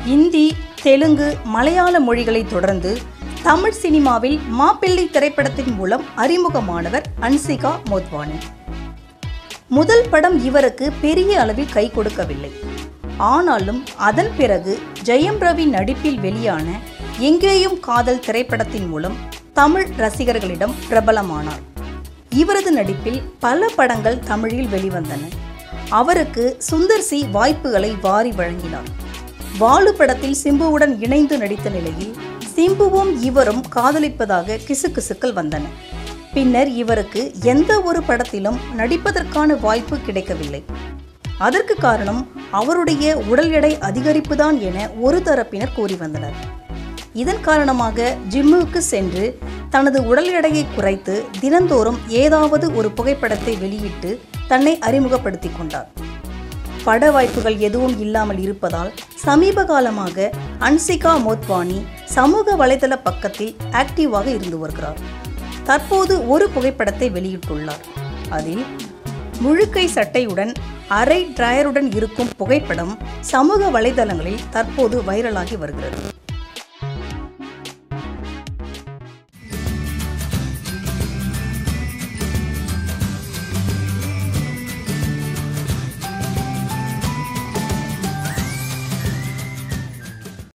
இந்தி தெலுங்கு மலையாள மொழிகளை தொடர்ந்து தமிழ் சினிமாவில் மாப்பிள்ளை திரைப்படத்தின் மூலம் அறிமுகமானவர் அன்சிகா மோத்வானி முதல் படம் இவருக்கு பெரிய அளவில் கை கொடுக்கவில்லை ஆனாலும் அதன் பிறகு ஜெயம் ரவி நடிப்பில் வெளியான எங்கேயும் காதல் திரைப்படத்தின் மூலம் தமிழ் ரசிகர்களிடம் பிரபலமானார் இவரது நடிப்பில் பல படங்கள் தமிழில் வெளிவந்தன அவருக்கு சுந்தர் சி வாய்ப்புகளை வாரி வழங்கினார் வாலு படத்தில் சிம்புவுடன் இணைந்து நடித்த நிலையில் சிம்புவும் இவரும் காதலிப்பதாக கிசுகிசுக்கள் வந்தன பின்னர் இவருக்கு எந்த ஒரு படத்திலும் நடிப்பதற்கான வாய்ப்பு கிடைக்கவில்லை அதற்கு காரணம் அவருடைய உடல் எடை அதிகரிப்புதான் என ஒரு தரப்பினர் கூறி வந்தனர் இதன் காரணமாக ஜிம்முக்கு சென்று தனது உடல் எடையை குறைத்து தினந்தோறும் ஏதாவது ஒரு புகைப்படத்தை வெளியிட்டு தன்னை அறிமுகப்படுத்திக் கொண்டார் பட வாய்ப்புகள் எதுவும் இல்லாமல் இருப்பதால் சமீப காலமாக அன்சிகா மோத்வானி சமூக வலைதள பக்கத்தில் ஆக்டிவாக இருந்து வருகிறார் தற்போது ஒரு புகைப்படத்தை வெளியிட்டுள்ளார் அதில் முழுக்கை சட்டையுடன் அரை டிராயருடன் இருக்கும் புகைப்படம் சமூக வலைதளங்களில் தற்போது வைரலாகி வருகிறது